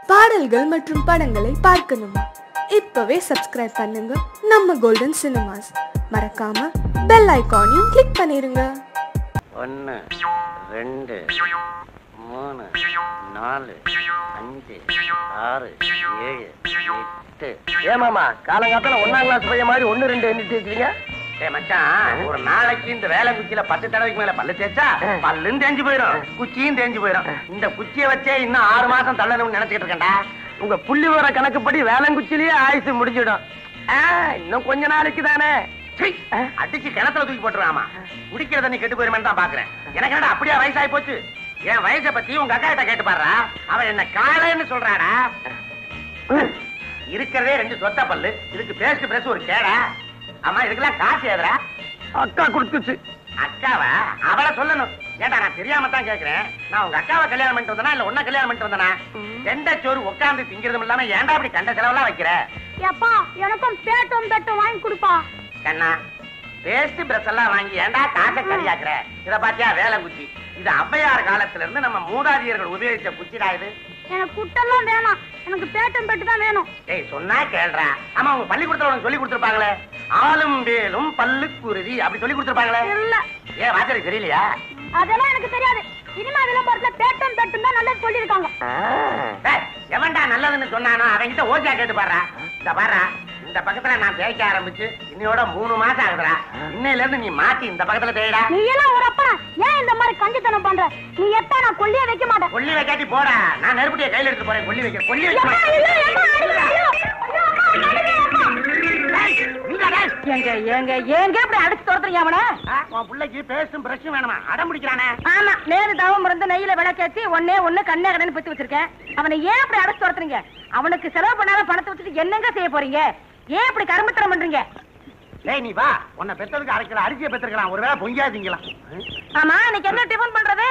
பாடல்கள் மற்றும் படங்களை பார்க்கணுமா இப்பவே சப்ஸ்கிரைப் பண்ணுங்க நம்ம கோல்டன் சினிமாஸ் மறக்காம பெல் ஐகானையும் கிளிக் பண்ணிருங்க ஒன்று ரெண்டு மூணு நாலு அஞ்சு ஆறு ஏழு எட்டு ஏமாமா காலங்காத்தால ஒன்னாம் கிளாஸ் பையன் மாதிரி ஒண்ணு ரெண்டு எண்ணிட்டு வச்சுக்கீங்க ஏ மச்சான் ஒரு நாளைக்கு இந்த வேலை குச்சியில பத்து தடவைக்கு மேல பல்லு தேய்ச்சா பல்லும் தேஞ்சு போயிடும் குச்சியும் தேஞ்சு போயிடும் இந்த குச்சியை வச்சே இன்னும் ஆறு மாசம் தள்ளணும்னு நினைச்சிட்டு இருக்கேன்டா உங்க புள்ளி விவர கணக்குப்படி வேலங்குச்சிலேயே ஆயுசு முடிஞ்சிடும் ஆ, இன்னும் கொஞ்ச நாளைக்கு தானே சீ, அடிச்சு கிணத்துல தூக்கி போட்டுருவாமா குடிக்கிற தண்ணி கெட்டு போயிருமேன்னு தான் பாக்குறேன் எனக்கு என்னடா அப்படியே வயசாகி போச்சு என் வயசை பத்தி உங்க அக்கா கிட்ட கேட்டு பாடுறா அவன் என்ன காளைன்னு சொல்றாடா இருக்கிறதே ரெண்டு சொத்த பல்லு இதுக்கு பேஸ்ட் பிரஸ் ஒரு கேடா ஆமா இதுக்கெல்லாம் காசு ஏதுடா அக்கா கொடுத்துச்சு அக்காவா அவளை சொல்லணும் ஏண்டா நான் தெரியாம தான் கேக்குறேன் நான் உங்க அக்காவை கல்யாணம் பண்ணிட்டு வந்தனா இல்ல உன்ன கல்யாணம் பண்ணிட்டு வந்தனா எந்த சோறு உட்கார்ந்து திங்கிறதும் இல்லாம ஏன்டா அப்படி கண்ட செலவெல்லாம் வைக்கிற எப்பா எனக்கும் பேட்டும் பெட்டும் வாங்கி கொடுப்பா கண்ணா பேஸ்ட் பிரஷ் எல்லாம் வாங்கி ஏன்டா காசை கரியாக்குற இத பாத்தியா வேலை குச்சி இது ஔவையார் காலத்துல இருந்து நம்ம மூதாதியர்கள் உபயோகிச்ச குச்சிடா இது எனக்கு குட்டெல்லாம் வேணாம் எனக்கு பேட்டும் பெட்டு தான் வேணும் ஏய் சொன்னா கேள்றா ஆமா உங்க பள்ளிக்கூடத்துல உனக்கு சொல்லி கொடுத்துருப்பாங்களே ஆளும் வேலும் பல்லு குருதி அப்படி சொல்லி கொடுத்துருப்பாங்களே இல்ல ஏன் வாத்தியாருக்கு தெரியலையா அதெல்லாம் எனக்கு தெரியாது சினிமா விளம்பரத்துல பேட்டும் பெட்டும் தான் நல்லது சொல்லியிருக்காங்க ஏய், எவன்டா நல்லதுன்னு சொன்னானோ அவன்கிட்ட ஓசியா கேட்டு பாடுறா இந்த பாடுறா இந்த பக்கத்துல நான் தேய்க்க ஆரம்பிச்சு இன்னையோட மூணு மாசம் ஆகுதுடா இன்னையில இருந்து நீ மாத்தி இந்த பக்கத்துல தேய்டா நீ எல்லாம் ஒரு அப்பா ஏன் இந்த மாதிரி கஞ்சித்தனம் பண்ற நீ எத்த நான் கொல்லியே வைக்க மாட்டேன் கொல்லி வைக்காட்டி போடா நான் நெருப்புட்டிய கையில எடுத்து போறேன் கொல்லி வைக்க கொல்லி வைக்க ஏம்மா, மாட்டேன். இல்ல, ஏம்மா, அடிக்க, ஐயோ, ஐயோ, அம்மா, நடுவே, அம்மா. ஏய், நில்லுடா, டேய். ஏங்க ஏங்க ஏங்க இப்படி அடிச்சு துரத்துறீங்க அவன ஆ, உன் பிள்ளைக்கு பேஸ்டும் பிரஷும் வேணுமா அடம் பிடிக்கிறானே ஆமா நேரு தவம் இருந்து நெய்யில விளக்கேத்தி ஒன்னே ஒண்ணு கண்ணே கடன்னு பத்தி வச்சிருக்கேன் அவனை ஏன் இப்படி அடிச்சு துரத்துறீங்க அவனுக்கு செலவு பண்ணாத பணத்தை வச்சுட்டு என்னங்க செய்ய போறீங்க ஏன் இப்படி கரும்புத்தனம் பண்றீங்க டேய் நீ வா உன்னை பெத்ததுக்கு அரை கிலோ அரிசியை பெத்திருக்கலாம் ஒருவேளை பொங்கியா திங்கலாம் ஆமா இன்னைக்கு என்ன டிஃபன் பண்றது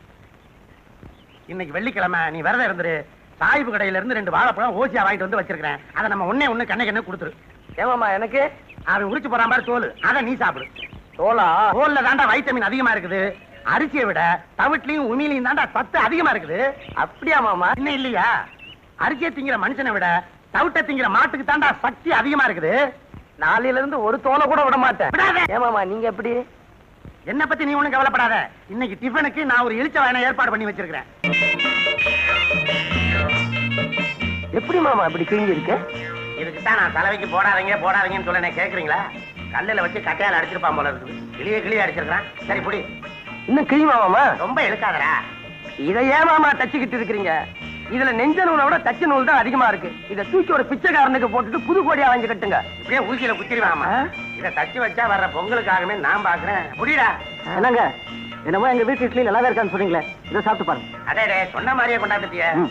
இன்னைக்கு வெள்ளிக்கிழமை நீ விரதம் இருந்துரு சாயிப்பு கடையில இருந்து ரெண்டு வாழைப்பழம் ஓசியா வாங்கிட்டு வந்து வச்சிருக்கிறேன் அதை நம்ம ஒண்ணே ஒண்ணு கண்ணை கண்ணு கொடுத்துரு ஏமாமா எனக்கு அவன் உரிச்சு போறான் பாரு தோல் அதை நீ சாப்பிடு தோலா தோல்ல தாண்டா வைட்டமின் அதிகமா இருக்குது அரிசியை விட தவிட்லையும் உமிலையும் தாண்டா சத்து அதிகமா இருக்குது அப்படியா மாமா இன்னும் இல்லையா அரிசியை திங்கிற மனுஷனை விட தவிட்ட திங்கிற மாட்டுக்கு தாண்டா சக்தி அதிகமா இருக்குது நாளையில இருந்து ஒரு தோலை கூட விட மாட்டேன் விடாத. ஏமாமா நீங்க எப்படி என்ன பத்தி நீ ஒண்ணும் கவலைப்படாத இன்னைக்கு டிஃபனுக்கு நான் ஒரு இழிச்ச வாயனை ஏற்பாடு பண்ணி வச்சிருக்கிறேன் எப்படி மாமா இப்படி கிழிஞ்சு இருக்கு இதுக்கு தான் நான் தலைவைக்கு போடாதீங்க போடாதீங்கன்னு சொல்ல கேக்குறீங்களா கல்லுல வச்சு கட்டையால அடிச்சிருப்பான் போல இருக்குது கிளிய கிளிய அடிச்சிருக்கான் சரி புடி இன்னும் கிழியுமா மாமா ரொம்ப இழுக்காதடா இதை ஏன் மாமா தச்சுக்கிட்டு இருக்கிறீங்க இதுல நெஞ்ச நூலை விட தச்சு நூல் தான் அதிகமா இருக்கு இதை தூக்கி ஒரு பிச்சைக்காரனுக்கு போட்டுட்டு புது கோடியா வாங்கி கட்டுங்க இப்படியே ஊசியில குத்திடுவாமா ஆ? இத தச்சு வச்சா வர்ற பொங்கலுக்காகவே நான் பாக்குறேன் புடிடா என்னங்க என்னமோ எங்க வீட்டு இட்லி நல்லா இருக்கான்னு சொன்னீங்களே இதை சாப்பிட்டு பாருங்க அடே டே சொன்ன மாதிரியே கொண்டாந்துட்டிய ம்.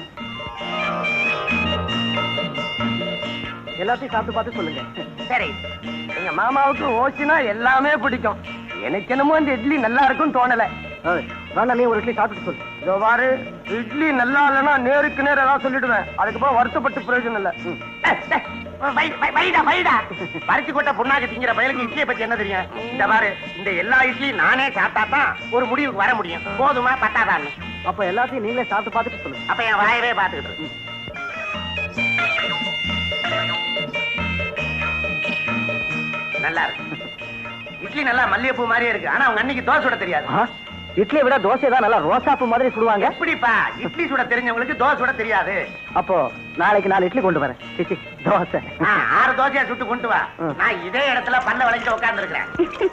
எல்லாத்தையும் சாப்பிட்டு பார்த்து சொல்லுங்க சரி எங்க மாமாவுக்கு ஓசினா எல்லாமே பிடிக்கும் எனக்கு என்னமோ இந்த இட்லி நல்லா இருக்கும்னு தோணல வேணா நீ ஒரு இட்லி சாப்பிட்டு சொல்லு இதோ பாரு இட்லி நல்லா இல்லைன்னா நேருக்கு நேர் ஏதாவது சொல்லிடுவேன் அதுக்கப்புறம் வருத்தப்பட்டு பிரயோஜனம் இல்ல ம். வை- வை- வைடா வைடா பறிச்சு கொட்ட புண்ணாக்கு திங்கிற பயலுக்கு இட்லியை பத்தி என்ன தெரியும் இந்த பாரு இந்த எல்லா இட்லியும் நானே சாப்பிட்டா தான் ஒரு முடிவுக்கு வர முடியும் போதுமா பத்தாதான்னு அப்ப எல்லாத்தையும் நீங்களே சாப்பிட்டு பார்த்துட்டு சொல்லுங்க அப்ப என் வாயவே பாத்துக்கிட்டு இரு. நல்லா இருக்கு இட்லி நல்லா மல்லிகைப்பூ மாதிரியே இருக்கு ஆனா அவங்க அன்னைக்கு தோசை சுட தெரியாது ஆ? இட்லியை விட தோசை தான் நல்லா ரோசாப்பு மாதிரி சுடுவாங்க எப்படிப்பா இட்லி சுட தெரிஞ்சவங்களுக்கு தோசை சுட தெரியாது அப்போ நாளைக்கு நாலு இட்லி கொண்டு வரேன் சிச்சி தோசை ஆ, ஆறு தோசையா சுட்டு கொண்டு வா ம். நான் இதே இடத்துல பல்ல வளைச்சு உட்கார்ந்து இருக்கிறேன்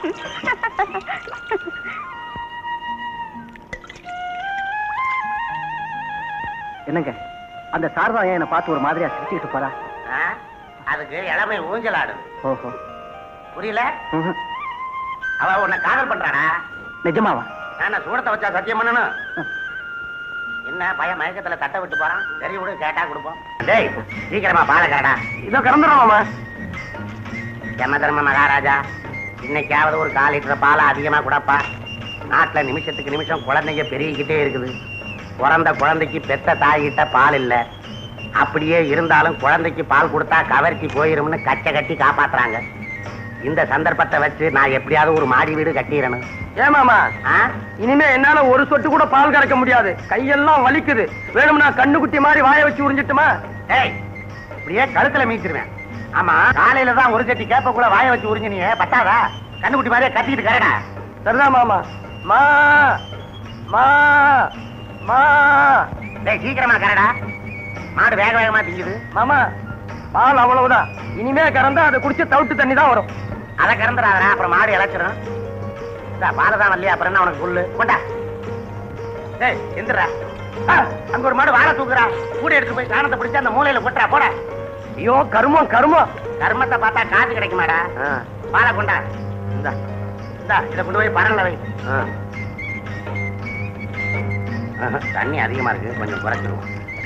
என்னங்க அந்த சாரதா ஏன் என்னை பார்த்து ஒரு மாதிரியா சிரிச்சுக்கிட்டு போறா அதுக்கு இளமை ஊஞ்சல் ஆடுது ஓஹோ புரியல ம்ஹும். அவ உன்னை காதல் பண்றாடா நிஜமாவா நான் சூடத்தை வச்சா சத்தியம் பண்ணணும் என்ன பையன் மயக்கத்துல தட்டை விட்டு போறான் சரி விடு கேட்டா கொடுப்போம் டேய் சீக்கிரமா பாலை கரடா இதோ கறந்துடுறோமா யம தர்ம மகாராஜா இன்னைக்காவது ஒரு கால் லிட்டர் பாலை அதிகமா கொடுப்பா நாட்டுல நிமிஷத்துக்கு நிமிஷம் குழந்தைங்க பெருகிக்கிட்டே இருக்குது பிறந்த குழந்தைக்கு பெத்த தாய்கிட்ட பால் இல்ல அப்படியே இருந்தாலும் குழந்தைக்கு பால் கொடுத்தா கவர்ச்சி போயிரும்னு கச்சை கட்டி காப்பாத்துறாங்க இந்த சந்தர்ப்பத்தை வச்சு நான் எப்படியாவது ஒரு மாடி வீடு கட்டிடணும் ஏமாமா ஆ? இனிமே என்னால ஒரு சொட்டு கூட பால் கறக்க முடியாது கையெல்லாம் வலிக்குது வேணும்னா கண்ணுக்குட்டி மாதிரி வாய வச்சு உறிஞ்சிட்டுமா ஏய் இப்படியே கழுத்துல மீச்சிருவேன் ஆமா காலையில தான் ஒரு கட்டி கேப்பக்குள்ள வாய வச்சு உறிஞ்சினியே பத்தாதா கண்ணுக்குட்டி மாதிரியே கத்திட்டு கரடா சரிதான் மாமா மா மா மா டேய் சீக்கிரமா கரடா மாடு வேக வேகமா திங்குது மாமா பால் அவ்வளவுதான் இனிமே கறந்தா அதை குடிச்சு தவிட்டு தண்ணி தான் வரும் அதை கறந்துடாதடா அப்புறம் மாடு இழைச்சிடும் பாலை தான் வரலையா அப்புறம் என்ன உனக்கு புல்லு கொண்டா டேய் எந்திரா அங்க ஒரு மாடு வாழை தூக்குறா கூட எடுத்து போய் சாணத்தை பிடிச்சு அந்த மூலையில கொட்டுறா போட ஐயோ கருமம் கருமம் கர்மத்தை பார்த்தா காசு கிடைக்குமாடா பாலை கொண்டா இந்தா இந்தா இதை கொண்டு போய் பரல்ல வை ஆஹா, தண்ணி அதிகமா இருக்கு கொஞ்சம் குறைச்சிருவோம்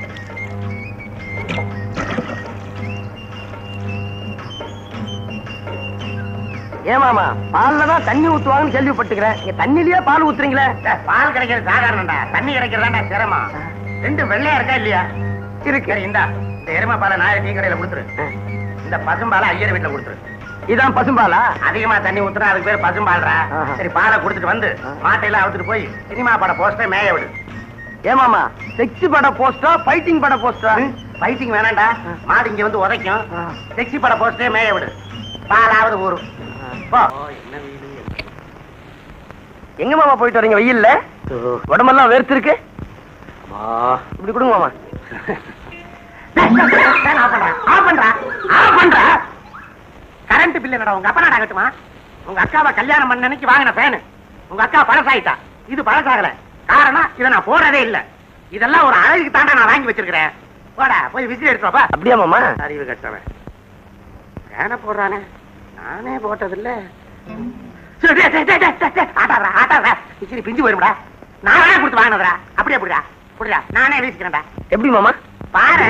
ஏமாமா பால்ல தான் தண்ணி ஊத்துவாங்கன்னு கேள்விப்பட்டுக்கிறேன் நீங்க தண்ணிலேயே பால் ஊத்துறீங்களே டேய், பால் கிடைக்கிறது சாதாரணம்டா தண்ணி கிடைக்கிறதாண்டா சிரமம் ரெண்டு வெள்ளையா இருக்கா இல்லையா இருக்கு சரி இந்தா இந்த எருமை பாலை நாய டீ கடையில கொடுத்துரு இந்த பசும்பாலை ஐயர் வீட்டுல கொடுத்துரு இதான் பசும்பாலா அதிகமா தண்ணி ஊத்துனா அதுக்கு பேர் பசும்பால்ரா ஆஹா. சரி பாலை குடுத்துட்டு வந்து மாட்டையெல்லாம் அவுத்துட்டு போய் சினிமா பட போஸ்டே மேய விடு ஏமாமா செக்ஸ் பட போஸ்டா ஃபைட்டிங் பட போஸ்டா ஃபைட்டிங் வேணாம்டா மாடு இங்க வந்து உதைக்கும் ஆ. செக்ஸி பட போஸ்டே மேய விடு பாலாவது ஊரும் போ என்ன வீடு எங்க மாமா போயிட்டு வரீங்க வெயில்ல உடம்பெல்லாம் வேர்த்து இருக்கு இப்படி கொடுங்க மாமா கரண்ட் பில் என்னடா உங்க அப்பா கட்டுமா உங்க அக்காவை கல்யாணம் பண்ண அன்னைக்கு வாங்கின ஃபேனு உங்க அக்கா பழசாயிட்டா இது பழசாகல காரணம் இதை நான் போடுறதே இல்ல இதெல்லாம் ஒரு அழகுக்கு தாண்டா நான் வாங்கி வச்சிருக்கிறேன் போடா போய் விசில் எடுத்துவாப்பா அப்படியா மாமா அறிவு கட்டவன் ஃபேனை போடுறானே நானே போட்டதில்ல சரி, டேய், டேய், டேய், டேய், டேய், ஆட்டாதடா, ஆட்டாதடா. விசிறி பிஞ்சு போயிரும்டா நானே கொடுத்து வாங்கினதுடா அப்படியே புடிடா புடிடா நானே வீசிக்கிறேன்டா எப்படி மாமா பாரு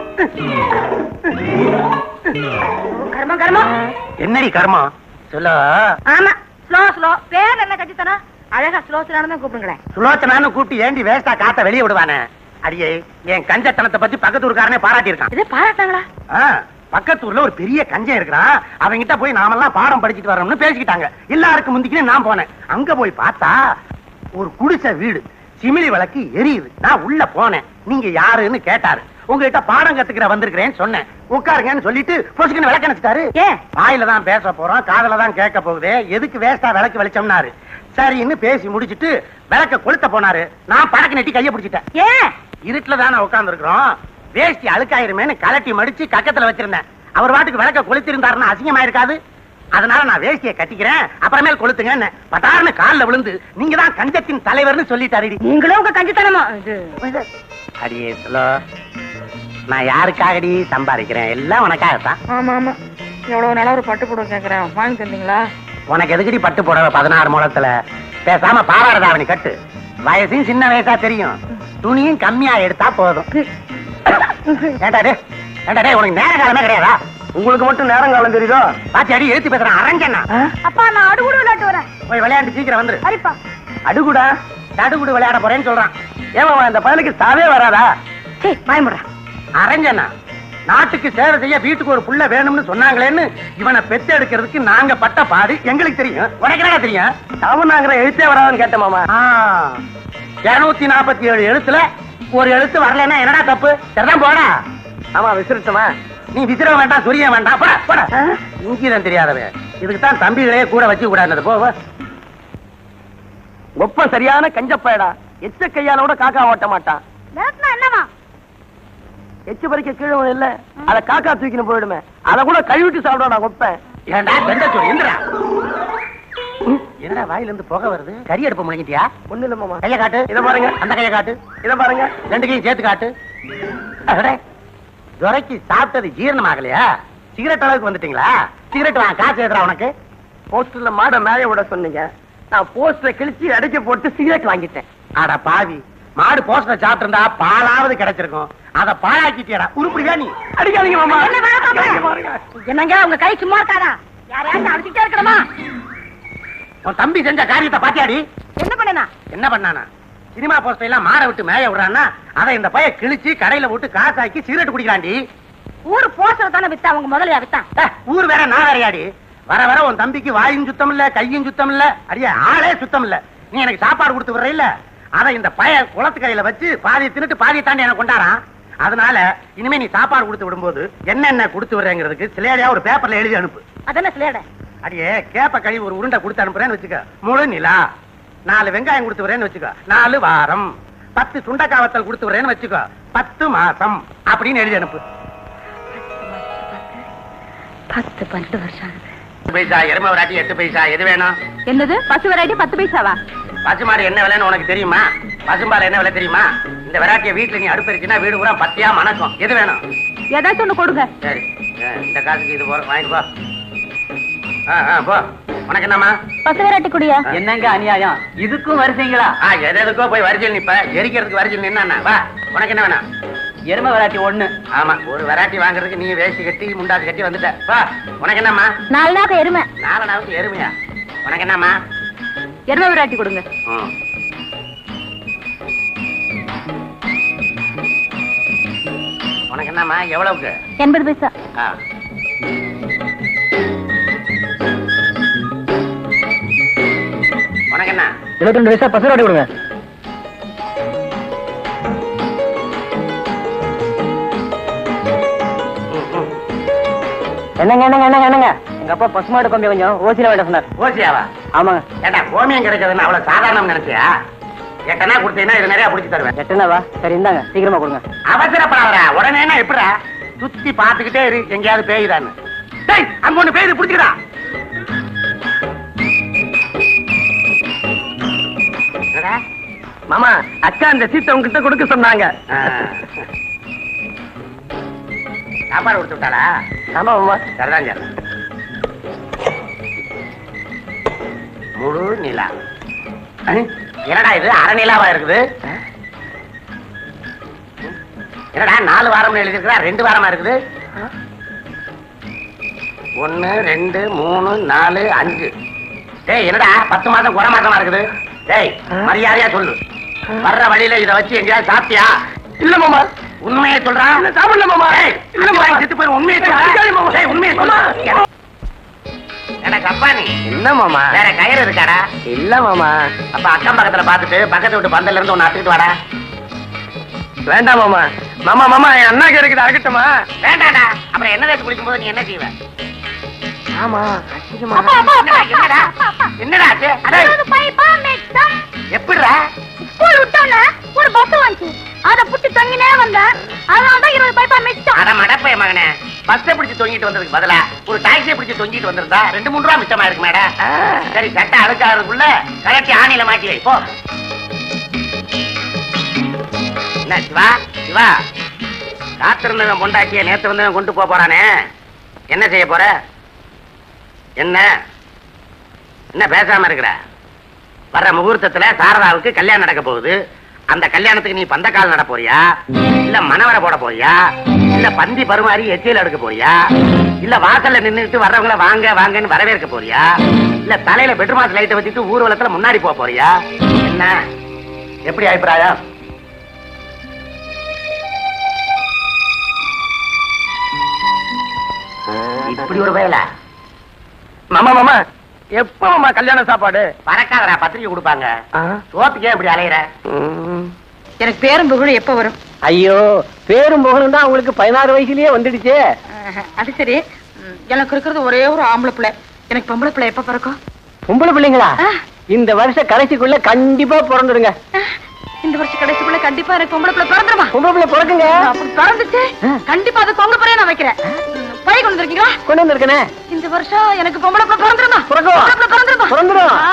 கர்மம் கர்மம் என்னடி கர்மம் சொல்ல ஆமா ஸ்லோ ஸ்லோ பேர் என்ன கட்டித்தனம் அழகா ஸ்லோ ஸ்லோன்னு தான் கூப்பிடுங்களேன் சுலோச்சனான்னு கூப்பிட்டு ஏண்டி வேஸ்டா காத்த வெளியே விடுவானே அடியே என் கஞ்சத்தனத்தை பத்தி பக்கத்து ஊருக்காரனே பாராட்டி இருக்கான் இது பாராட்டாங்களா பக்கத்து ஊர்ல ஒரு பெரிய கஞ்சன் இருக்கிறான் அவங்கிட்ட போய் நாமெல்லாம் பாடம் படிச்சுட்டு வரோம்னு பேசிக்கிட்டாங்க எல்லாருக்கும் முந்திக்கினே நான் போனேன் அங்க போய் பார்த்தா ஒரு குடிசை வீடு சிமிலி விளக்கு எரியுது நான் உள்ள போனேன் நீங்க யாருன்னு கேட்டாரு உங்ககிட்ட பாடம் கத்துக்கிற வந்திருக்கிறேன்னு சொன்னேன் உட்காருங்கன்னு சொல்லிட்டு பொசுக்குன்னு விளக்க நினைச்சிட்டாரு ஏன் வாயில தான் பேச போறோம் காதுல தான் கேட்க போகுது எதுக்கு வேஸ்டா விளக்கு வெளிச்சம்னாரு சரின்னு பேசி முடிச்சிட்டு விளக்க கொளுத்த போனாரு நான் படக்கு நெட்டி கைய பிடிச்சிட்டேன் ஏன் இருட்டுல தானே உட்கார்ந்து இருக்கிறோம் வேஷ்டி அழுக்காயிருமேன்னு கலட்டி மடிச்சு கக்கத்துல வச்சிருந்தேன் அவர் வாட்டுக்கு விளக்க கொளுத்திருந்தாருன்னா அசிங்கமா இருக்காது அதனால நான் வேஷ்டியை கட்டிக்கிறேன் அப்புறமேல் கொளுத்துங்க பட்டார்னு கால்ல விழுந்து நீங்க தான் கஞ்சத்தின் தலைவர்னு சொல்லிட்டாரு நீங்களும் உங்க கஞ்சித்தனமா இது அடியே சொல்லோ நான் யாருக்காகடி சம்பாதிக்கிறேன் எல்லாம் உனக்காகத்தான் ஆமா ஆமா எவ்வளவு நாளா ஒரு பட்டு புடவை கேக்குறேன் வாங்கி தந்தீங்களா உனக்கு எதுக்கடி பட்டு புடவை பதினாறு முழத்துல பேசாம பாவாடை தாவணி கட்டு வயசும் சின்ன வயசா தெரியும் துணியும் கம்மியா எடுத்தா போதும் ஏண்டா டே ஏண்டா டே உனக்கு நேர காலமே கிடையாதா உங்களுக்கு மட்டும் நேரம் காலம் தெரியுதோ பாத்தி அடி எழுத்து பேசுறேன் அரஞ்சண்ணா அப்பா நான் அடுகுடு விளையாட்டு வரேன் போய் விளையாண்டு சீக்கிரம் வந்துரு சரிப்பா அடுகுடா தடுகுடு விளையாட போறேன்னு சொல்றான் ஏமாமா இந்த பயலுக்கு சாவே வராதா சீ பயமுடுறா அரஞ்சண்ணா நாட்டுக்கு சேவை செய்ய வீட்டுக்கு ஒரு புள்ள வேணும்னு சொன்னாங்களேன்னு இவனை பெத்து எடுக்கிறதுக்கு நாங்க பட்ட பாடு எங்களுக்கு தெரியும் உனக்கு என்னடா தெரியும் அவனாங்கிற எழுத்தே வராதுன்னு கேட்டேன் மாமா இருநூத்தி நாற்பத்தி ஏழு எழுத்துல ஒரு எழுத்து வரலன்னா என்னடா தப்பு சரிதான் போடா ஆமா விசிறிச்சமா நீ விசிற வேண்டாம் சொரிய வேண்டாம் போடா போடா இங்கிதான் தெரியாதவன் இதுக்கு தான் தம்பிகளே கூட வச்சு கூடாது போ போ. ஒப்ப சரியான கஞ்சப்பயடா எச்ச கையால கூட காக்கா ஓட்ட மாட்டான் நேரத்துல என்னவா எச்ச பறிக்க கீழே விழும் இல்ல அத காக்கா தூக்கின்னு போயிடுமே அத கூட கழுவிட்டு சாப்பிடுவா நான் ஒப்பேன் ஏன்டா பெண்ட சொல்லி எந்திரா என்னடா வாயில இருந்து புகை வருது கறி அடுப்பு முழுங்கிட்டியா ஒண்ணு இல்ல மாமா கைய காட்டு இத பாருங்க அந்த கைய காட்டு இத பாருங்க ரெண்டு கையும் சேர்த்து காட்டு அடடே, துரைக்கு சாப்பிட்டது ஜீரணம் ஆகலையா சிகரெட் அளவுக்கு வந்துட்டீங்களா சிகரெட் வாங்க காசு எதுரா உனக்கு போஸ்டர்ல மாட மேய விட சொன்னீங்க நான் போஸ்டரை கிழிச்சு அடைக்க போட்டு சிகரெட் வாங்கிட்டேன் அட பாவி மாடு போஸ்டர் சாப்பிட்டு இருந்தா பாலாவது கிடைச்சிருக்கும் அத பாழாக்கிட்டியடா உருப்படியா நீ அடிக்காதீங்க மாமா என்ன வேலை பாக்குறீங்க? இங்க பாருங்க. என்னங்க உங்க கை சும்மா இருக்காதா யாரையாச்சும் அடிச்சுட்டே இருக்கணுமா உன் தம்பி செஞ்ச காரியத்தை பாத்தியாடி என்ன பண்ணனா என்ன பண்ணானா சினிமா போஸ்டர் எல்லாம் மாட விட்டு மேய விடுறான்னா அதை இந்த பைய கிழிச்சு கடையில விட்டு காசாக்கி சிகரெட் குடிக்கிறான்டி ஊர் போஸ்டர் தானே வித்தா உங்க முதலையா வித்தா ஏ, ஊர் வேற நான் வேறையாடி வர வர உன் தம்பிக்கு வாயும் சுத்தம் இல்ல கையும் சுத்தம் இல்ல அடியே ஆளே சுத்தம் இல்ல நீ எனக்கு சாப்பாடு கொடுத்து விடுற இல்ல அத இந்த பய குளத்து கையில வச்சு பாதியை தின்னுட்டு பாதியை தாண்டி எனக்கு கொண்டாரான் அதனால இனிமே நீ சாப்பாடு கொடுத்து விடும்போது என்னென்ன கொடுத்து விடுறேங்கிறதுக்கு சிலையடியா ஒரு பேப்பர்ல எழுதி அனுப்பு அதென்ன சிலையட அடியே கேப்ப கழுவி ஒரு உருண்டை கொடுத்து அனுப்புறேன்னு வச்சுக்க முழு நிலா நாலு வெங்காயம் கொடுத்து வரேன்னு வச்சுக்கோ நாலு வாரம் பத்து சுண்டக்காவத்தல் கொடுத்து வரேன்னு வச்சுக்கோ பத்து மாசம் அப்படின்னு எழுதி அனுப்பு பத்து பன்னெண்டு வருஷம் ஆகுது எட்டு பைசா எருமை விராட்டி எட்டு பைசா எது வேணும் என்னது பத்து வெரைட்டி பத்து பைசாவா பசுமாடு என்ன விலைன்னு உனக்கு தெரியுமா பசும்பால் என்ன விலை தெரியுமா இந்த வெராட்டிய வீட்டுல நீ அடுப்பறிச்சுன்னா வீடு பூரா பத்தியா மணக்கும் எது வேணும் ஏதாச்சும் ஒண்ணு கொடுங்க சரி ஆ, இந்த காசுக்கு இது போற வாங்கிட்டு போ ஆ, ஆ, போ உனக்கு என்னம்மா பத்து வெரைட்டி குடியா என்னங்க அநியாயம் இதுக்கும் வரிசைங்களா ஆ எது எதுக்கோ போய் வரிசையில் நிப்ப எரிக்கிறதுக்கு வரிசையில் நின்னா வா உனக்கு என்ன வேணும் எருமை விராட்டி ஒண்ணு ஆமா ஒரு வெரைட்டி வாங்குறதுக்கு நீ வேஷ்டி கட்டி முண்டாசு கட்டி வந்துட்ட வா உனக்கு என்னம்மா நாலு நாக்கு எருமை நாலு நாளுக்கு எருமையா உனக்கு என்னம்மா எருமை வெரைட்டி கொடுங்க ம். உனக்கு என்னம்மா எவ்வளவுக்கு எண்பது பைசா ஆ. உனக்கு என்ன இருபத்தி ரெண்டு பைசா பசு விராட்டி கொடுங்க ம், ம். என்னங்க என்னங்க என்னங்க என்னங்க எங்க அப்பா பசுமாடு கம்பி கொஞ்சம் ஓசில வேண்டாம் சொன்னார் ஓசியாவா ஆமாங்க ஏண்டா கோமியம் கிடைக்கிறதுன்னு அவ்வளவு சாதாரணம் நினைச்சியா எட்டனா கொடுத்தீங்கன்னா இது நிறைய பிடிச்சி தருவேன் எட்டுனாவா சரி இந்தாங்க சீக்கிரமா கொடுங்க அவசரப்படாதடா உடனே என்ன எப்படிடா சுத்தி பாத்துக்கிட்டே இரு எங்கேயாவது பேயுதான்னு டேய் அங்க ஒண்ணு பேயுது பிடிச்சிக்கடா என்னடா மாமா அக்கா இந்த சீட்டை உங்ககிட்ட கொடுக்க சொன்னாங்க ஆ. சாப்பாடு கொடுத்து விட்டாளா ஆமா மாமா சரிதான் சார் முழு நிலா அஹ், என்னடா இது அரை நிலாவா இருக்குது என்னடா நாலு வாரம் எழுதிருக்கிறா ரெண்டு வாரமா இருக்குது ஒன்னு ரெண்டு மூணு நாலு அஞ்சு டேய் என்னடா பத்து மாசம் குறை மாசமா இருக்குது டேய் மரியாதையா சொல்லு வர்ற வழியில இத வச்சு எங்கேயாவது சாப்பிட்டியா இல்ல மாமா உண்மையை சொல்றான் இல்ல, சாப்பிடல மாமா. டேய், இல்ல அடி மாமா. வாங்கி செத்து போயிரு உண்மையை சொல்றா அடிக்காதீங்க மாமா. டேய், உண்மையை மாமா. சொல்லு எனக்கு அப்பா நீ என்ன மாமா வேற கயிறு இருக்காடா இல்ல மாமா அப்ப அக்கம் பக்கத்துல பாத்துட்டு பக்கத்து வீட்டு பந்தல்ல இருந்து ஒன்னு அத்துக்கிட்டு வாடா வேண்டாம் மாமா மாமா மாமா என் அண்ணா கிடைக்குது அகட்டுமா வேண்டாடா அப்புறம் என்ன தேய்ச்சி குளிக்கும் போது நீ என்ன செய்வ ஆமா அப்பா, அப்பா, அப்பா, என்னடா அப்பா, அப்பா. என்னடா ஆச்சு? அடே, இருபது பைப்பா மிச்சம். எப்படிடா ஸ்கூல் விட்டோன்னே ஒரு பஸ் வந்துச்சு அத புட்டி தங்கினே வந்தேன் அதனாலதான் இருபது பைப்பா மிச்சம் அட மடப்பைய மகனே பஸ்ஸை பிடிச்சு தொங்கிட்டு வந்ததுக்கு பதிலா ஒரு டாக்ஸியை பிடிச்சு தொங்கிட்டு வந்திருந்தா ரெண்டு மூணு ரூபா மிச்சமா இருக்கு மேடா சரி சட்டை அழுக்காருக்குள்ள கலட்டி ஆணியில மாட்டி வை போ என்ன சிவா சிவா காத்திருந்தவன் பொண்டாட்டிய நேத்து வந்தவன் கொண்டு போக போறானே என்ன செய்ய போற என்ன என்ன பேசாம இருக்கிற வர்ற முகூர்த்தத்துல சாரதாவுக்கு கல்யாணம் நடக்க போகுது அந்த கல்யாணத்துக்கு நீ பந்தக்கால் நட போறியா இல்ல மணவரை போட போறியா இல்ல பந்தி பருமாறி எச்சியல் எடுக்க போறியா இல்ல வாசல்ல நின்னுட்டு வர்றவங்கள வாங்க வாங்கன்னு வரவேற்க போறியா இல்ல தலையில பெட்ரூமாஸ் லைட்டை வச்சுட்டு ஊர்வலத்துல முன்னாடி போக போறியா என்ன எப்படி அபிப்பிராயம் இப்படி ஒரு வேலை மாமா மாமா எப்ப மாமா கல்யாண சாப்பாடு பறக்காதடா பத்திரிக்கை கொடுப்பாங்க சோத்துக்கே இப்படி அலையிற எனக்கு பேரும் புகழும் எப்ப வரும் ஐயோ பேரும் புகழும் தான் உங்களுக்கு பதினாறு வயசுலயே வந்துடுச்சே அது சரி ம், எனக்கு இருக்கிறது ஒரே ஒரு ஆம்பளை பிள்ளை எனக்கு பொம்பளை பிள்ளை எப்ப பிறக்கும் பொம்பளை பிள்ளைங்களா ஆ. இந்த வருஷ கடைசிக்குள்ள கண்டிப்பா பிறந்துடுங்க இந்த வருஷம் கடைசிக்குள்ள கண்டிப்பா எனக்கு பொம்பளை பிள்ளை பிறந்துருமா பொம்பளை பிள்ளை பிறக்குங்க அப்படி பிறந்துச்சு ஆ. கண்டிப்பா அது பொங்கல் பிறைய நான் வைக்கிறேன் ம், பை கொண்டு வந்திருக்கீங்களா கொண்டு வந்திருக்கனே இந்த வருஷம் எனக்கு பொம்பளை பிள்ளை பிறந்துருமா பிறக்கும். பொம்பளை பிள்ளை பிறந்துருமா பிறந்துரும். ஆ.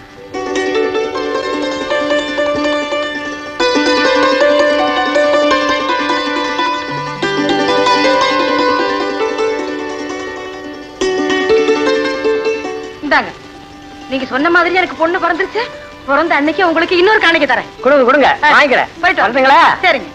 இந்தாங்க நீங்க சொன்ன மாதிரி எனக்கு பொண்ணு பிறந்துருச்சு பிறந்த அன்னைக்கு உங்களுக்கு இன்னொரு காணிக்கை தரேன் கொடுங்க கொடுங்க ஆ, வாங்கிக்கிறேன் போயிட்டு வாங்க. வந்துங்களா சரிங்க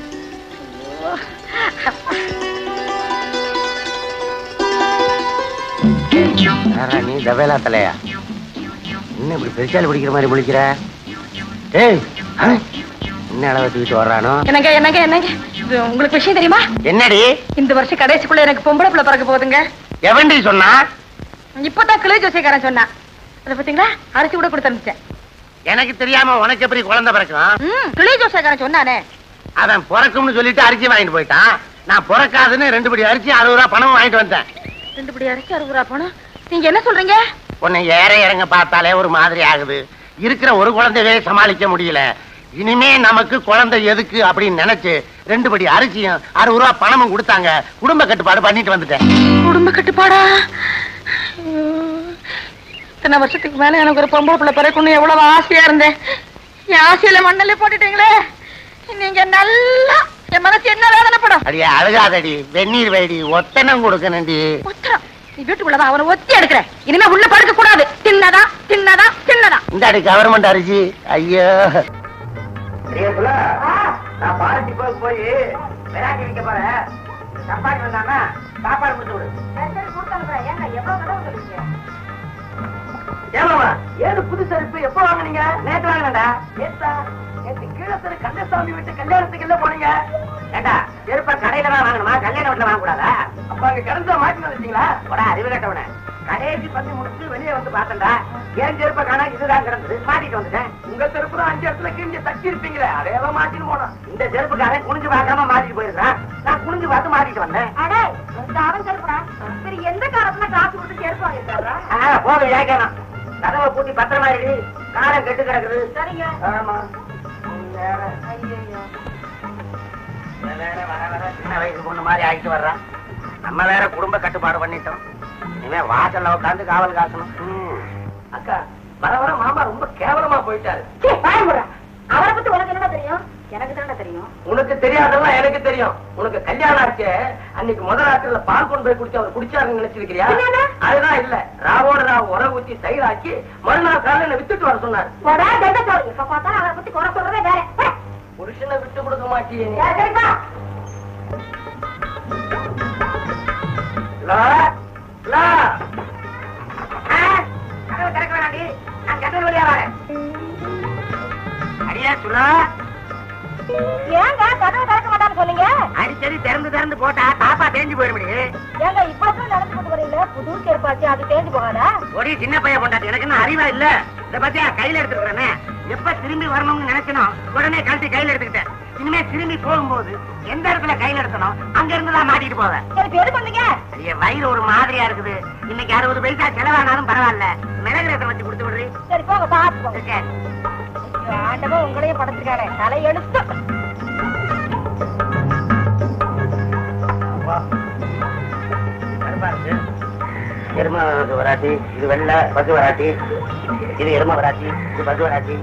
யாரா நீ தவேலா தலையா என்ன இப்படி பெருசால் பிடிக்கிற மாதிரி முழிக்கிற ஏய் ஆ? என்ன அளவு தூக்கிட்டு வர்றானோ என்னங்க என்னங்க என்னங்க இது உங்களுக்கு விஷயம் தெரியுமா என்னடி இந்த வருஷம் கடைசிக்குள்ள எனக்கு பொம்பளை பிள்ளை பிறக்க போகுதுங்க எவன்டி சொன்னா இப்பதான் கிளை ஜோசியக்காரன் சொன்னா அதை பாத்தீங்களா அரிசி கூட கொடுத்து எனக்கு தெரியாம உனக்கு எப்படி குழந்தை பிறக்கும் ம் கிளை ஜோசியக்காரன் சொன்னானே அவன் பிறக்கும்னு சொல்லிட்டு அரிசி வாங்கிட்டு போயிட்டான் நான் பிறக்காதுன்னு ரெண்டு படி அரிசி அறுபது ரூபா பணம் வாங்கிட்டு வந்தேன் ரெண்டு படி அரிசி அறுபது ரூபா போனோம் நீங்க என்ன சொல்றீங்க உன்னை ஏற இறங்க பார்த்தாலே ஒரு மாதிரி ஆகுது இருக்கிற ஒரு குழந்தையே சமாளிக்க முடியல இனிமே நமக்கு குழந்தை எதுக்கு அப்படின்னு நினைச்சு ரெண்டு படி அரிசியும் அறுபது ரூபா பணமும் கொடுத்தாங்க குடும்ப கட்டுப்பாடு பண்ணிட்டு வந்துட்டேன் குடும்ப கட்டுப்பாடா ஐயோ. இத்தனை வருஷத்துக்கு மேல எனக்கு ஒரு பொம்பளை பிள்ளை பிறக்கணும் எவ்வளவு ஆசையா இருந்தேன் என் ஆசையில மண்ணல்ல போட்டுட்டீங்களே நீங்க நல்லா என் மனசு என்ன வேதனைப்படும் அடியே அழுகாதடி வெந்நீர் வைடி ஒத்தனம் கொடுக்கணும்டி ஒத்தரம் நீ வீட்டுக்குள்ளதான் அவனை ஒத்தி எடுக்கிற இனிமே உள்ள படுக்க கூடாது தின்னதா தின்னதா தின்னதா இந்த அடி கவர்மெண்ட் அரிசி ஐயோ நான் பாரதி போய் போய் விராட்டி வைக்க போறேன் சப்பாத்தி வந்தாங்கன்னா சாப்பாடு கொடுத்து விடு ஏமாமா ஏது புது செருப்பு எப்போ வாங்குனீங்க நேத்து வாங்கினடா நேத்தா நேத்து கீழே தெரு கந்தசாமி வீட்டு கல்யாணத்துக்கு இல்ல போனீங்க ஏண்டா செருப்ப கடையில தான் வாங்கணுமா கல்யாண வீட்டுல வாங்க கூடாதா அப்ப அங்க கிடந்த மாட்டி வந்துட்டீங்களா போடா அறிவு கட்டவன கடைசி பண்ணி முடிச்சு வெளியே வந்து பார்த்தேன்டா ஏன் செருப்ப காணா இதுதான் கிடந்தது மாட்டிட்டு வந்துட்டேன் உங்க செருப்பு தான் அஞ்சு இடத்துல கிழிஞ்சு தட்டி இருப்பீங்களே அதையெல்லாம் மாட்டின்னு போனோம் இந்த செருப்புக்காரன் குனிஞ்சு பார்க்காம மாட்டிட்டு போயிருக்கான் நான் குனிஞ்சு பார்த்து மாட்டிட்டு வந்தேன் அடே அவன் செருப்புடா சரி எந்த காலத்துல காசு கொடுத்து செருப்பு வாங்கிருக்காரா ஆ, போதும் ஏக்கணும் கதவை பூட்டி பத்திரமா இரு காலம் கெட்டு கிடக்குது சரிங்க ஆமா நீ வேற இவன் வேற வர வர சின்ன வயசு பொண்ணு மாதிரி ஆயிட்டு வர்றான் நம்ம வேற குடும்ப கட்டுப்பாடு பண்ணிட்டோம் இனிமே வாசல்ல உட்காந்து காவல் காக்கணும் ம். அக்கா வர வர மாமா ரொம்ப கேவலமா போயிட்டாரு அவரை பத்தி உனக்கு என்ன தெரியும் எனக்கு தானே தெரியும் உனக்கு தெரியாதெல்லாம் எனக்கு தெரியும் உனக்கு கல்யாணம் ஆச்சு அன்னைக்கு முதல் ராத்திரில பால் கொண்டு போய் குடிச்சு அவர் குடிச்சாருன்னு நினைச்சிருக்கிறியா என்னது? அதுதான் இல்ல ராவோட ராவ் உர ஊத்தி தயிராக்கி மறுநாள் காலையில என்ன வித்துட்டு வர சொன்னார் போடா கெட்ட சோறு இப்ப பார்த்தா அவரை பத்தி குறை சொல்றதே வேற போடா. புருஷனை விட்டு கொடுக்க மாட்டியே நீ. ஏய், சரிப்பா. லா, லா. ஆ, கதவை திறக்க வேணாண்டி. நான் ஜன்னல் வழியா வரேன். அடியே சுலா ஏங்க கதவை திறக்க மாட்டான்னு சொன்னீங்க அடிக்கடி திறந்து திறந்து போட்டா தாப்பா தேஞ்சு போயிடும் ஏங்க இப்பதான் நடந்து போட்டு வரீங்களா புது செருப்பாச்சு அது தேஞ்சு போகாதா ஒரு சின்ன பையன் கொண்டாட்டி எனக்கு என்ன அறிவா இல்ல இத பத்தியா கையில எடுத்துக்கிறேனே எப்ப திரும்பி வரணும்னு நினைக்கணும் உடனே கழட்டி கையில எடுத்துக்கிட்டேன் இனிமே திரும்பி போகும்போது எந்த இடத்துல கையில எடுக்கணும் அங்க இருந்து தான் மாட்டிட்டு போவேன் சரி இப்ப எது சொன்னீங்க ஐயா வயிறு ஒரு மாதிரியா இருக்குது இன்னைக்கு அறுபது பைசா செலவானாலும் பரவாயில்ல மிளகு ரசம் வச்சு கொடுத்து விடுறி சரி போங்க பாத்து போங்க சரி. ஐயோ, ஆண்டவன் உங்களையும் படைச்சிருக்கானே தலை எழுத்து கருப்பா இருக்கு. எருமை வராட்டி இது வெள்ளை பசு வராட்டி இது எருமை வராட்டி இது பசு வராட்டி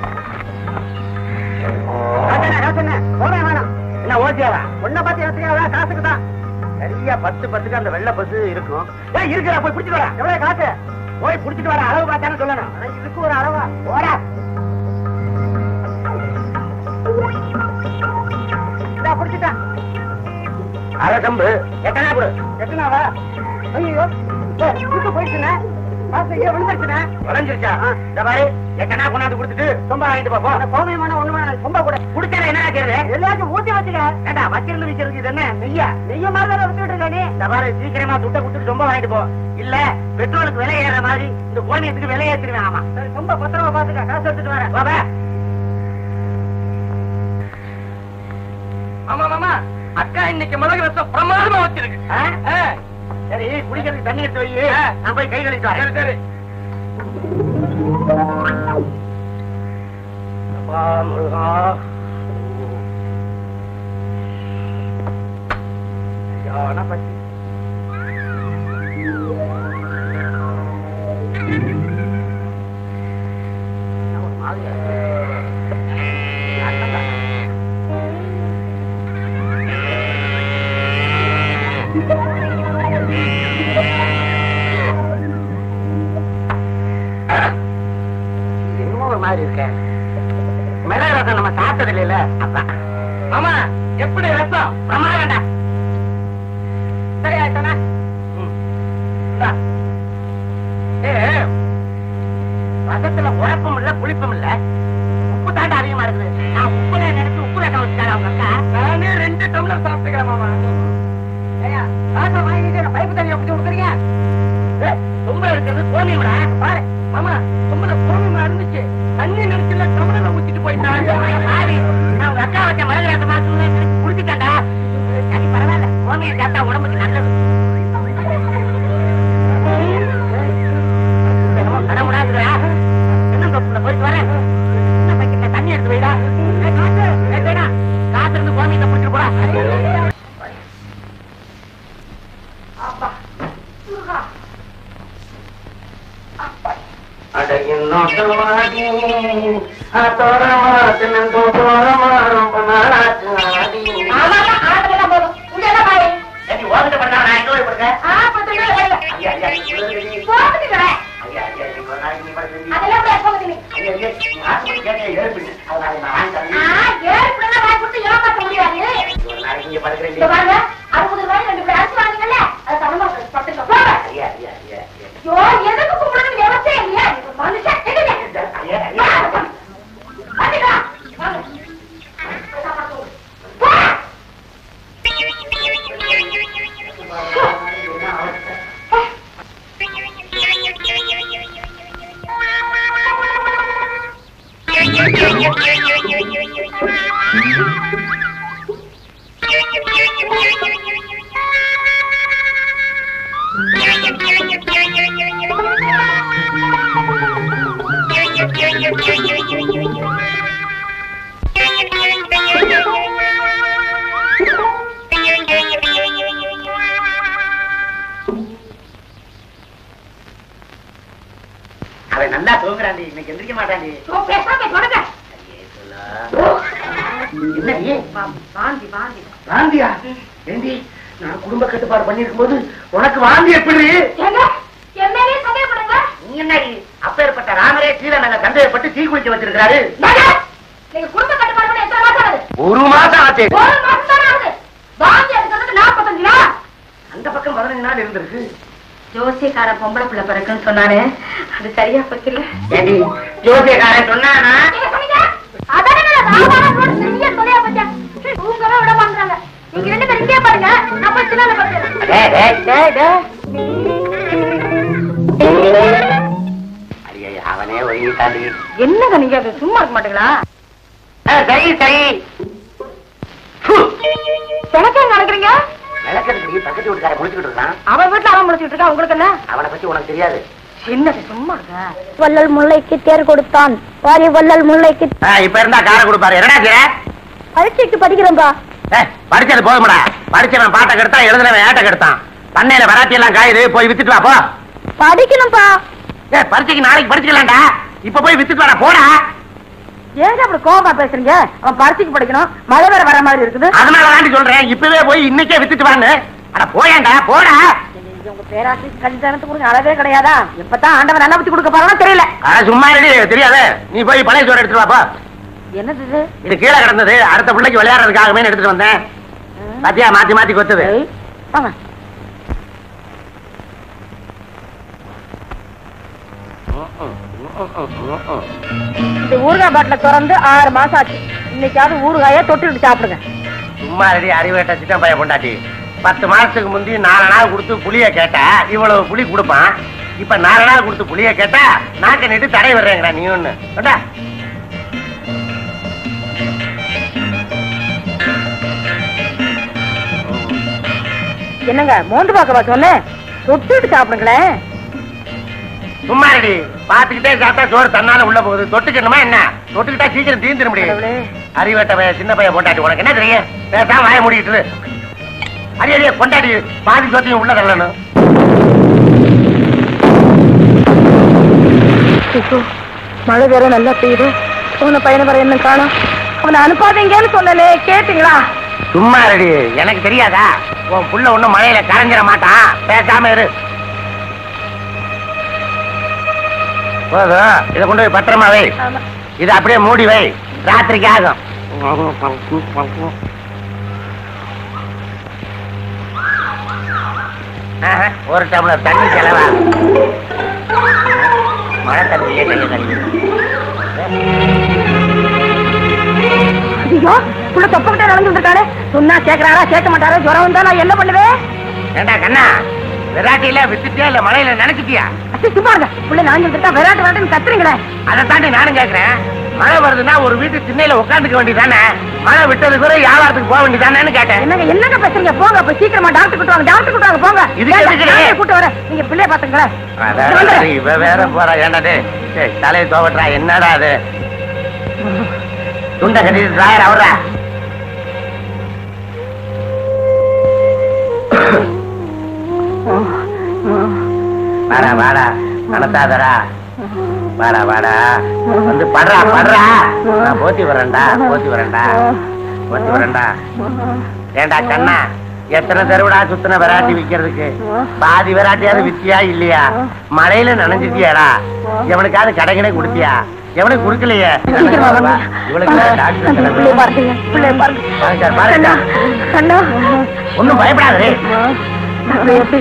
என்ன ஓசியாவா ஒன்ன பார்த்து எடுத்துக்காதா காசுக்கு தான் சரியா பத்து பத்துக்கு அந்த வெள்ளை பசு இருக்கும் ஏய் இருக்கிறா போய் பிடிச்சிட்டு வரா எவ்வளவு காசு போய் பிடிச்சிட்டு வர அளவு பார்த்தானே சொல்லணும் ஆனா இதுக்கு ஒரு அளவா ஓடா இதா பிடிச்சிட்டான் அரை கம்பு எத்தனா கொடு எத்தனாவா ஐயோ இதுக்கு போயிடுச்சுண்ணே காசு ஐயோ விழுந்துருச்சுண்ணே விளைஞ்சிருச்சா இந்த பாரு எத்தனா கொண்டாந்து கொடுத்துட்டு சொம்ப வாங்கிட்டு போ கோமையமான ஒண்ணு வேணாம் சொம்ப கூட குடிச்சல என்ன கேக்குறது எல்லாத்தையும் ஊத்தி வச்சுக்க ஏண்டா வச்சிருந்து வச்சிருக்கு இது என்ன நெய்யா நெய்ய மாதிரி தான் வித்துட்டு இருக்க நீ இந்த பாரு சீக்கிரமா துட்டை கொடுத்துட்டு சொம்ப வாங்கிட்டு போ இல்ல பெட்ரோலுக்கு விலை ஏற மாதிரி இந்த கோணியத்துக்கு விலை ஏத்திருவேன் ஆமா சரி சொம்ப பத்திரமா பாத்துக்க காசு எடுத்துட்டு வரேன் பாபா ஆமா மாமா அக்கா இன்னைக்கு மிளகு ரசம் பிரமாதமா வச்சிருக்கு ஆ? ஆ, சரி குடிக்கிறதுக்கு தண்ணி எடுத்து வை நான் போய் கை கழிச்சு சரி வரேன் சரி அப்பா, முருகா. சரியான பசி. என்ன ஒரு மாதிரியா இருக்கு? அண்ணன்தான். இது என்னமோ ஒரு மாதிரி இருக்கே மிளகு ரசம் நம்ம சாப்பிட்டது இல்ல அதான் மாமா எப்படி ரசம் பிரமாதம்டா கோமியை சாப்பிட்டா உடம்புக்கு நல்லது என்னமோ கடவுளாக்குறா இன்னும் தொப்புல போயிட்டு வரேன் இன்னும் பக்கெட்ல தண்ணி எடுத்து வைடா ஏய், காத்து, ஏய், வேடா. காத்து இருந்து கோமியத்தை பிடிச்சிட்டு போடா அவன் நல்லா தூங்குறாண்டி இன்னைக்கு எந்திரிக்க மாட்டாண்டி என்னடி வாந்தியா ஏண்டி நான் குடும்ப கட்டுப்பாடு பண்ணிருக்கும் போது உனக்கு வாந்தி எப்படி நீ என்னடி அப்பேற்பட்ட ராமரே கீழே நாங்க சந்தேகப்பட்டு தீ குளிக்க வச்சிருக்காரு நீங்க குடும்ப கட்டுப்பாடு பண்ணி எத்தனை மாசம் ஆகுது ஒரு மாசம் ஆச்சு ஒரு மாசம் தானே ஆகுது வாந்தி எடுக்கிறதுக்கு நாற்பத்தஞ்சு நாள் அந்த பக்கம் பதினஞ்சு நாள் இருந்திருக்கு ஜோசியக்கார பொம்பளை பிள்ளை பிறக்குன்னு சொன்னானே அது சரியா போச்சுல்ல ஏண்டி ஜோசியக்காரன் சொன்னானா நீங்க சொன்னீங்க அதானே நான் ராமாயணம் போட்டு சரியா சொல்லியா பச்சா தூங்கவே விட மாட்டாங்க நீங்க ரெண்டு பேரும் இங்கே பாருங்க நம்ம சின்ன பச்சை டேய், டேய், டேய், டேய். ஐயைய, அவனே ஒழுங்கிட்டாண்டி என்னங்க நீங்க அது சும்மா இருக்க மாட்டீங்களா ஆ, சரி சரி எனக்கு என்ன நினைக்கிறீங்க விளக்கத்துக்கு பக்கத்து வீட்டுக்கார முடிச்சுக்கிட்டு இருக்கான் அவன் வீட்டுல அவன் முடிச்சுட்டு இருக்கா உங்களுக்கு என்ன அவனை பத்தி உனக்கு தெரியாது என்னது சும்மா இருக்க வள்ளல் முல்லைக்கு தேர் கொடுத்தான் வாரி வள்ளல் முல்லைக்கு ஆ, இப்ப இருந்தா காரை கொடுப்பாரு என்னடா செய்ற? பரீட்சைக்கு படிக்கிறோம்பா ஏய், படிச்சது போதுமடா படிச்சவன் பாட்டை கெடுத்தான் எழுதுனவன் ஏட்ட கெடுத்தான் பண்ணையில வராட்டி எல்லாம் காயுது போய் வித்துட்டு வா போ படிக்கணும்பா ஏ பரீட்சைக்கு நாளைக்கு படிச்சுக்கலாம்டா இப்ப போய் வித்துட்டு வாடா போடா ஏங்க அப்படி கோபமா பேசுறீங்க அவன் பரீட்சைக்கு படிக்கணும் மழை வேற வர மாதிரி இருக்குது அதனால தாண்டி சொல்றேன் இப்பவே போய் இன்னைக்கே வித்துட்டு வான்னு அட போயேன்டா போடா இது உங்க பேராசி கல்யாணத்துக்கு கொடுங்க அளவே கிடையாதா இப்பதான் ஆண்டவன் நல்லா பத்தி கொடுக்க போறான்னு தெரியல அட, சும்மா ரெடி தெரியாது நீ போய் பழைய சோறு எடுத்துட்டு வாப்பா என்னது இது இது கீழே கிடந்தது அடுத்த பிள்ளைக்கு விளையாடுறதுக்காகவே எடுத்துட்டு வந்தேன் பாத்தியா மாத்தி மாத்தி கொத்துது ஏய், வாங்க இந்த ஊறுகாய் பாட்டில திறந்து ஆறு மாசம் ஆச்சு இன்னைக்காவது ஊறுகாய தொட்டுக்கிட்டு சாப்பிடுங்க சும்மா ரெடி அறிவேட்ட சிட்டம் பையன் பொண்டாட்டி பத்து மாசத்துக்கு முந்தி நாலு நாள் கொடுத்து புளிய கேட்டா இவ்வளவு புளி கொடுப்பான் இப்ப நாலு நாள் கொடுத்து புளிய கேட்டா நாக்க நீட்டு தடை வர்றேங்கடா நீ ஒண்ணு வேண்டா என்னங்க மோந்து பார்க்கவா சொன்னேன் தொட்டுக்கிட்டு சாப்பிடுங்களேன் சும்மா ரெடி பாத்துக்கிட்டே சாப்பிட்டா சோறு தன்னால உள்ள போகுது தொட்டுக்கணுமா என்ன தொட்டுக்கிட்டா சீக்கிரம் தீந்துட முடியும் கடவுளே. அறிவேட்ட பையன் சின்ன பையன் பொண்டாட்டி உனக்கு என்ன தெரியும் பேசாம வாய மூடிட்டு இரு. அடி அடியே பொண்டாட்டி பாதி சொத்தையும் உள்ள தள்ளணும் ஐயோ, மழை வேற நல்லா பெய்யுது உன பையனை வர என்ன காணும் அவனை அனுப்பாதீங்கன்னு சொன்னலே கேட்டீங்களா சும்மா ரெடி எனக்கு தெரியாதா உன் புள்ள ஒண்ணும் மழையில கரைஞ்சிட மாட்டான் பேசாம இரு போதும் இதை கொண்டு போய் பத்திரமா வை ஆமா. இதை அப்படியே மூடி வை ராத்திரிக்கு ஆகும் ஆஹா, ஒரு டம்ளர் தண்ணி செலவா மழை தண்ணியே கையை கழுவி ஐயோ புள்ள தொப்பக்கிட்ட நடந்து வந்திருக்காரு சொன்னா கேக்குறாரா கேட்க மாட்டாரா ஜுரம் வந்தா நான் என்ன பண்ணுவேன் ஏண்டா கண்ணா விராட்டியில வித்துட்டியா இல்ல மழையில நினைச்சிட்டியா அச்சி சும்மா இருங்க புள்ள நான் வந்திருக்கா விராட்டு விராட்டுன்னு கத்துறீங்களே அதை தாண்டி நானும் கேக்குறேன் மழை வருதுன்னா ஒரு வீட்டு திண்ணையில உட்காந்துக்க வேண்டியதானே மழை விட்டது பிறகு வியாபாரத்துக்கு போக வேண்டியதானேன்னு கேட்டேன் என்னங்க என்னங்க பேசுறீங்க போங்க அப்ப சீக்கிரமா டாக்டர் கூட்டு வாங்க டாக்டர் கூட்டு வாங்க போங்க இதுக்கு ஏங்க, எதுக்கு? டாக்டரை கூட்டு வரேன் நீங்க பிள்ளைய பாத்துங்களேன் அதான் இவ வேற போறா ஏண்டாது தலையை தோவட்டுறா என்னடா அது துண்ட கட்டிட்டு டிராயர் அவரா வாடா வாடா நடத்தாதடா வாடா வாடா வந்து படுறா படுறா நான் போத்தி வரேன்டா போத்தி வரேன்டா போத்தி வரேன்டா ஏண்டா கண்ணா எத்தனை தெருவிடா சுத்தின வெராட்டி விக்கிறதுக்கு பாதி வெராட்டியாவது வித்தியா இல்லையா மழையில நனைஞ்சிட்டியாடா எவனுக்காவது கடைகனே கொடுத்தியா எவனுக்கு கொடுக்கலையே சீக்கிரமா வாங்க. இவளுக்கு டாக்டர் செலவு. பிள்ளைய பாருங்க பிள்ளைய பாருங்க பாருங்க சார், பாருங்க சார். கண்ணா ஒண்ணும் பயப்படாதே எப்படி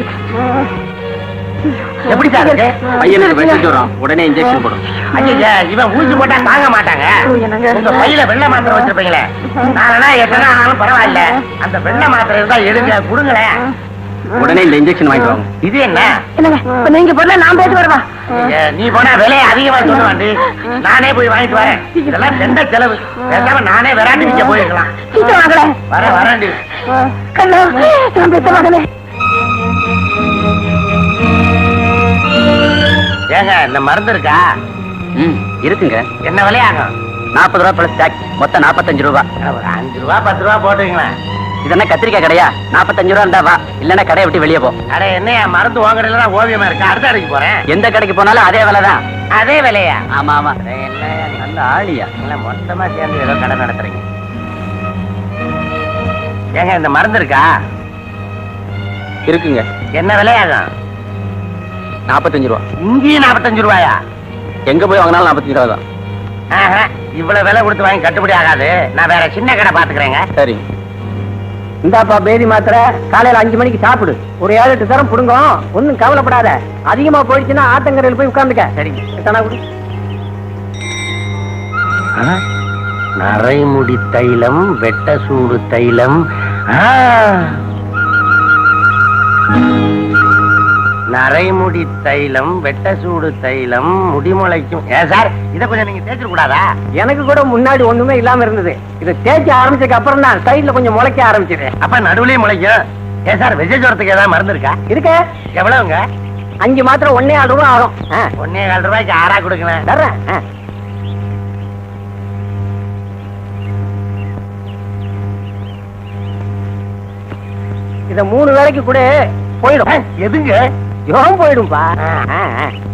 எப்படி சார் இருக்கு பையனுக்கு வெட்டி ஜுரம் உடனே இன்ஜெக்ஷன் போடும் ஐயா இவன் ஊசி போட்டா தாங்க மாட்டாங்க என்னங்க? உங்க பையில வெள்ளை மாத்திரை வச்சிருப்பீங்களே நானா எத்தனை ஆனாலும் பரவாயில்ல அந்த வெள்ளை மாத்திரை இருந்தா எடுங்க கொடுங்களேன் உடனே இந்த இன்ஜெக்ஷன் வாங்கிட்டு வாங்க இது என்ன என்னங்க இப்ப நீங்க பொருளை நான் போயிட்டு வரவா ஐயா, நீ போனா விலையை அதிகமா சொல்லுவாண்டி நானே போய் வாங்கிட்டு வரேன் இதெல்லாம் செண்ட செலவு பேசாம நானே விராட்டி விற்க போயிருக்கலாம் சீக்கிரம் வாங்கல வர வரேன்டி கண்ணா நான் பெத்த மகனே ஏங்க இந்த மருந்து இருக்கா ம் இருக்குங்க என்ன விலையாகும் நாற்பது ரூபா பிளஸ் டேக்ஸ் மொத்தம் நாற்பத்தஞ்சு ரூபா ஒரு அஞ்சு ரூபா பத்து ரூபா போட்டுங்களேன் இது என்ன கத்திரிக்காய் கடையா நாற்பத்தஞ்சு ரூபா இருந்தா வா இல்லன்னா கடையை விட்டு வெளியே போ அட என்னையா மருந்து வாங்குறதுல தான் ஓவியமா இருக்கு அடுத்த கடைக்கு போறேன் எந்த கடைக்கு போனாலும் அதே விலை தான் அதே விலையா ஆமா ஆமா அட என்னய்யா நீ நல்ல ஆளியா நீங்களா மொத்தமா சேர்ந்து ஏதோ கடை நடத்துறீங்க ஏங்க இந்த மருந்து இருக்கா இருக்குங்க என்ன விலையாகும் நாற்பத்தஞ்சு ரூபா இங்கேயும் நாற்பத்தஞ்சு ரூபாயா எங்க போய் வாங்கினாலும் நாற்பத்தஞ்சு ரூபா தான் ஆஹா, இவ்வளவு விலை கொடுத்து வாங்கி கட்டுப்படி ஆகாது நான் வேற சின்ன கடை பாத்துக்கிறேங்க சரி இந்தாப்பா பேதி மாத்திரை காலையில அஞ்சு மணிக்கு சாப்பிடு ஒரு ஏழு எட்டு தரம் புடுங்க ஒண்ணும் கவலைப்படாத அதிகமா போயிடுச்சுன்னா ஆத்தங்கரையில் போய் உட்கார்ந்துக்க சரிங்க எத்தனை குடி நரைமுடி தைலம் வெட்ட சூடு தைலம் ஆ. நரைமுடி தைலம் வெட்ட சூடு தைலம் முடிமுளைக்கும் ஏன் சார் இத கொஞ்சம் நீங்க தேய்ச்சிட கூடாதா எனக்கு கூட முன்னாடி ஒண்ணுமே இல்லாம இருந்தது இதை தேய்ச்சி ஆரம்பிச்சதுக்கு அப்புறம் தான் சைடுல கொஞ்சம் முளைக்க ஆரம்பிச்சது அப்ப நடுவுலயும் முளைக்கும் ஏன் சார் விஜய் ஜுரத்துக்கு ஏதாவது மருந்து இருக்கா இருக்க எவ்வளவுங்க அஞ்சு மாத்திரை ஒன்னே ஆறு ரூபா ஆகும் ஆ, ஒன்னே கால் ரூபாய்க்கு ஆறா கொடுக்கணும் தர்றேன் ஆ. இத மூணு வேளைக்கு கூட போயிடும் எதுங்க யோகம் போயிடும்பா ஆ, ஆ, ஆ.